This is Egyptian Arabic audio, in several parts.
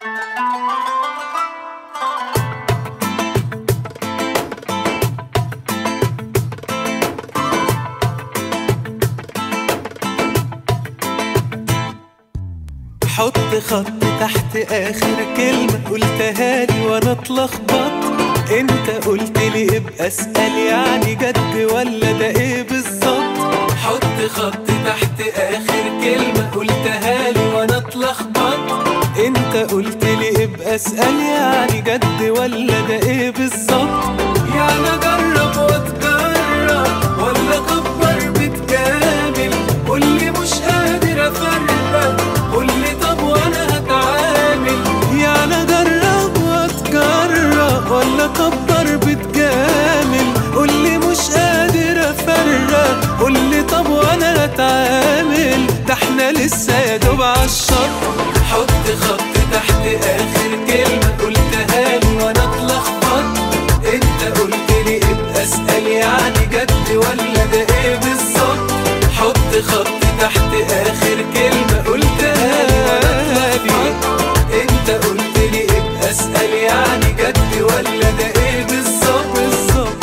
حط خط تحت اخر كلمة قلتها لي وانا اتلخبطت انت قلت لي ابقى اسأل يعني جد ولا ده ايه بالظبط حط خط تحت اخر كلمة قلتها لي وانا اتلخبطت انت قلت لي ابقى اسأل يعني جد ولا ده ايه بالظبط يعني اجرب واتجرب ولا اكبر بتجامل قولي مش قادر افرق قولي طب وانا هتعامل يعني اجرب واتجرب ولا اكبر بتجامل قولي مش قادر افرق قولي طب وانا هتعامل ده احنا لسه يا دوب عالشط حط خط تحت اخر كلمة قلتها لي وانا اتلخبطت انت قلت لي ابقى اسأل يعني جد ولا ده ايه بالظبط حط خط تحت اخر كلمة قلتها لي وانا اتلخبطت انت قلت لي ابقى اسأل يعني جد ولا ده ايه بالظبط بالظبط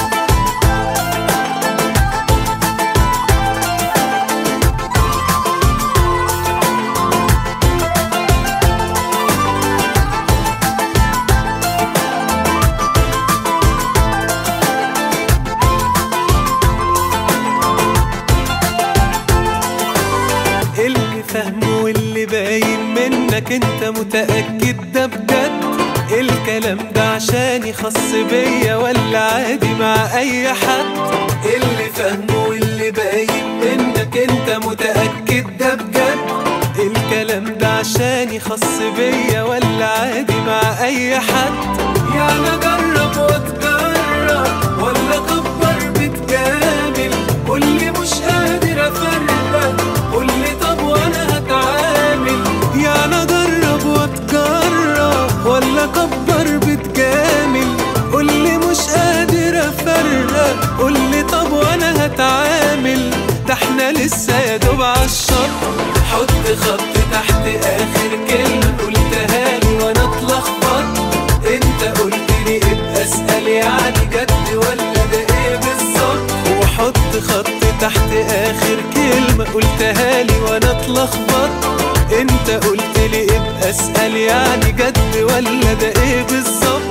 اللي فاهمه واللي باين منك انت متأكد ده بجد الكلام ده عشان يخص بيا ولا عادي مع اي حد اللي فاهمه واللي باين منك انت متأكد ده بجد الكلام ده عشان يخص بيا ولا عادي مع اي حد يعني اجرب واتجرب ولا اكبر بتجامل قولي مش قادر افرق قولي طب وانا هتعامل يعني اجرب واتجرب ولا اكبر بتجامل قولي مش قادر افرق قولي طب وانا هتعامل ده احنا لسه يا دوب عالشط حط خط تحت اخر كلمة قلتها لي وانا اتلخبطت انت قلت لي ابقى اسأل يعني جد ولا ده ايه بالظبط وحط خط تحت اخر كلمة قلتها لي وانا اتلخبطت انت قلت لي ابقى اسأل يعني جد ولا ده ايه بالظبط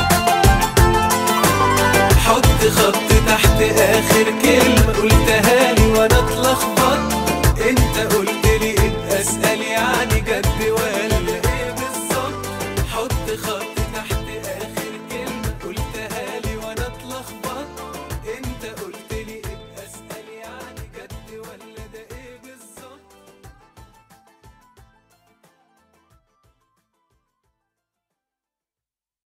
حط خط تحت اخر كلمة قلتها لي